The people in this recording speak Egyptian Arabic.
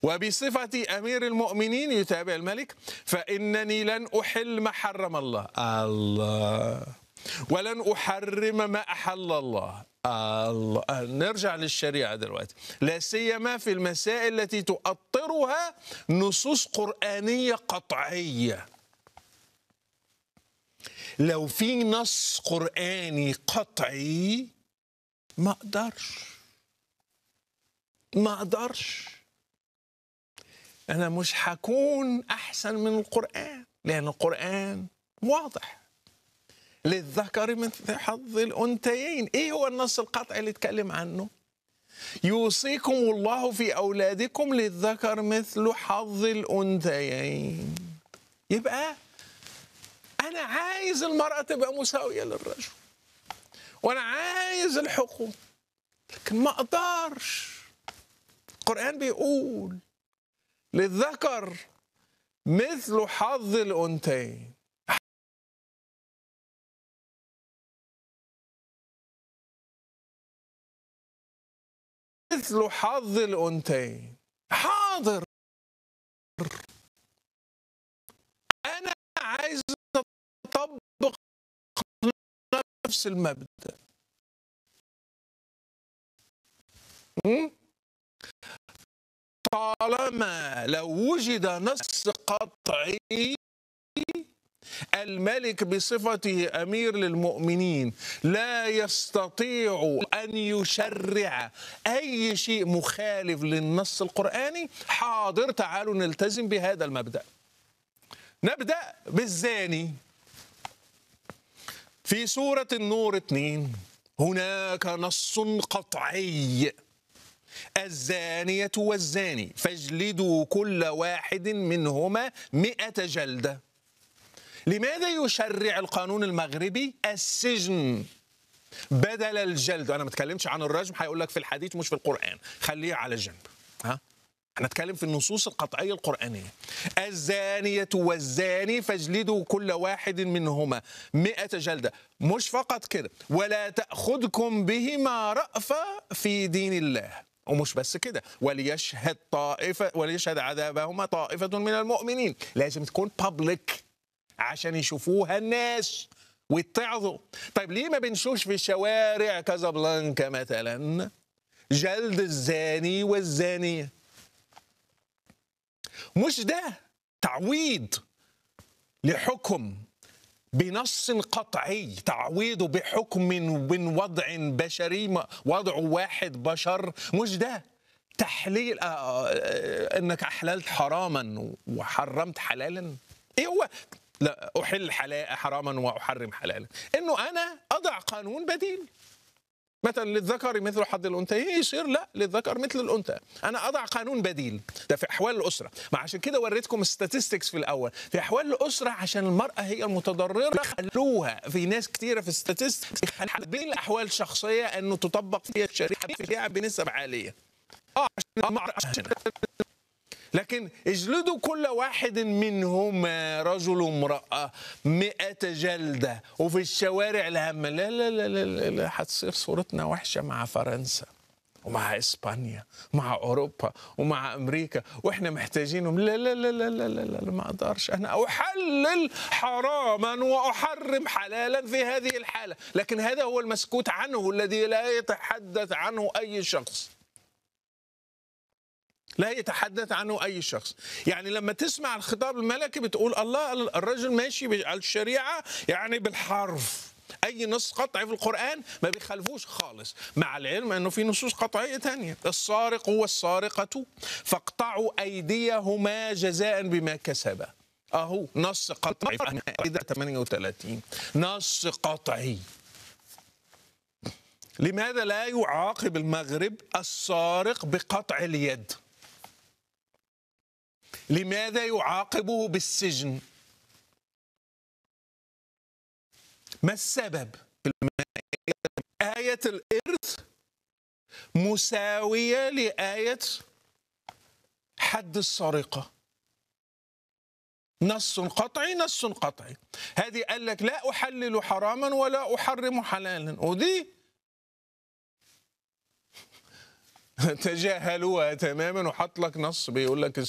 وبصفة أمير المؤمنين يتابع الملك فإنني لن أحل ما حرم الله الله ولن أحرم ما أحل الله الله نرجع للشريعة دلوقتي لا سيما في المسائل التي تؤطرها نصوص قرآنية قطعية لو في نص قرآني قطعي ما أقدرش ما أقدرش أنا مش هكون أحسن من القرآن لأن القرآن واضح للذكر مثل حظ الأنثيين إيه هو النص القطعي اللي اتكلم عنه يوصيكم الله في أولادكم للذكر مثل حظ الأنثيين يبقى أنا عايز المرأة تبقى مساوية للرجل وأنا عايز الحقوق لكن ما أقدرش القرآن بيقول للذكر مثل حظ الأنثيين مثل حظ الأنثيين حاضر أنا عايز أطبق نفس المبدأ م? طالما لو وجد نص قطعي الملك بصفته امير للمؤمنين لا يستطيع ان يشرع اي شيء مخالف للنص القراني حاضر تعالوا نلتزم بهذا المبدا نبدا بالزاني في سوره النور اثنين هناك نص قطعي الزانية والزاني فاجلدوا كل واحد منهما مئة جلدة لماذا يشرع القانون المغربي السجن بدل الجلد انا ما اتكلمش عن الرجم هيقول لك في الحديث مش في القران خليه على جنب ها انا اتكلم في النصوص القطعيه القرانيه الزانيه والزاني فاجلدوا كل واحد منهما مئة جلده مش فقط كده ولا تاخذكم بهما رأفه في دين الله ومش بس كده وليشهد طائفه وليشهد عذابهما طائفه من المؤمنين لازم تكون بابليك عشان يشوفوها الناس ويتعظوا طيب ليه ما بنشوفش في شوارع كازابلانكا مثلا جلد الزاني والزانية مش ده تعويض لحكم بنص قطعي تعويضه بحكم من وضع بشري وضع واحد بشر مش ده تحليل انك احللت حراما وحرمت حلالا ايه هو لا احل حلال حراما واحرم حلالا انه انا اضع قانون بديل مثلا للذكر مثل حظ الانثيين يصير لا للذكر مثل الانثى انا اضع قانون بديل ده في احوال الاسره ما عشان كده وريتكم statistics في الاول في احوال الاسره عشان المراه هي المتضرره خلوها في ناس كثيره في statistics بين الاحوال الشخصيه انه تطبق فيها الشريعه بنسب عاليه اه عشان لكن اجلدوا كل واحد منهما رجل وامرأة مئة جلدة وفي الشوارع الهامة لا لا لا لا, لا هتصير صورتنا وحشة مع فرنسا ومع اسبانيا ومع اوروبا ومع امريكا واحنا محتاجينهم لا لا لا لا لا لا, لا ما اقدرش انا احلل حراما واحرم حلالا في هذه الحاله لكن هذا هو المسكوت عنه الذي لا يتحدث عنه اي شخص لا يتحدث عنه اي شخص يعني لما تسمع الخطاب الملكي بتقول الله الرجل ماشي على الشريعه يعني بالحرف اي نص قطعي في القران ما بيخالفوش خالص مع العلم انه في نصوص قطعيه ثانيه السارق والسارقه فاقطعوا ايديهما جزاء بما كسبا اهو نص قطعي في اذا 38 نص قطعي لماذا لا يعاقب المغرب السارق بقطع اليد لماذا يعاقبه بالسجن ما السبب آية الإرث مساوية لآية حد السرقة نص قطعي نص قطعي هذه قال لك لا أحلل حراما ولا أحرم حلالا ودي تجاهلوها تماما وحط لك نص بيقول لك